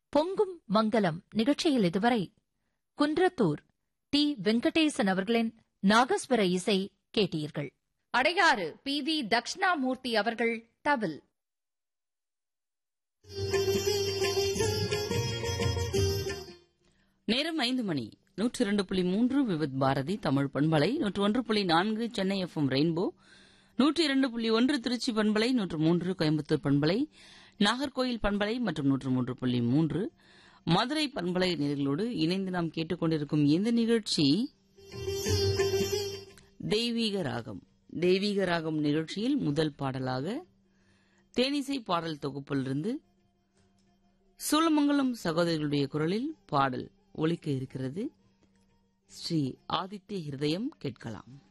பொங்கும் மங்கலம் நிகழ்ச்சியில் இதுவரை குன்றத்தூர் டி வெங்கடேசன் அவர்களின் நாகஸ்வர இசை கேட்டீர்கள் அடையாறு பி வி தக்ஷணாமூர்த்தி அவர்கள் தவில் நேரம் ஐந்து மணி நூற்றி இரண்டு புள்ளி மூன்று விவித் பாரதி தமிழ் பண்பலை நூற்று ஒன்று புள்ளி நான்கு சென்னை எஃப்எம் ரெயின்போ நூற்றி இரண்டு புள்ளி ஒன்று திருச்சி பண்பலை நூற்று மூன்று கோயம்புத்தூர் பண்பலை நாகர்கோயில் பண்பலை மற்றும் நூற்று மூன்று புள்ளி மூன்று மதுரை பண்பலை நேர்களோடு இணைந்து நாம் கேட்டுக்கொண்டிருக்கும் இந்த நிகழ்ச்சி தெய்வீக ராகம் தெய்வீக ராகம் நிகழ்ச்சியில் முதல் பாடலாக தேனிசை பாடல் தொகுப்பிலிருந்து சூலமங்கலம் சகோதரிகளுடைய குரலில் பாடல் ஒலிக்க இருக்கிறது ஸ்ரீ ஆதித்ய ஹிருதயம் கேட்கலாம்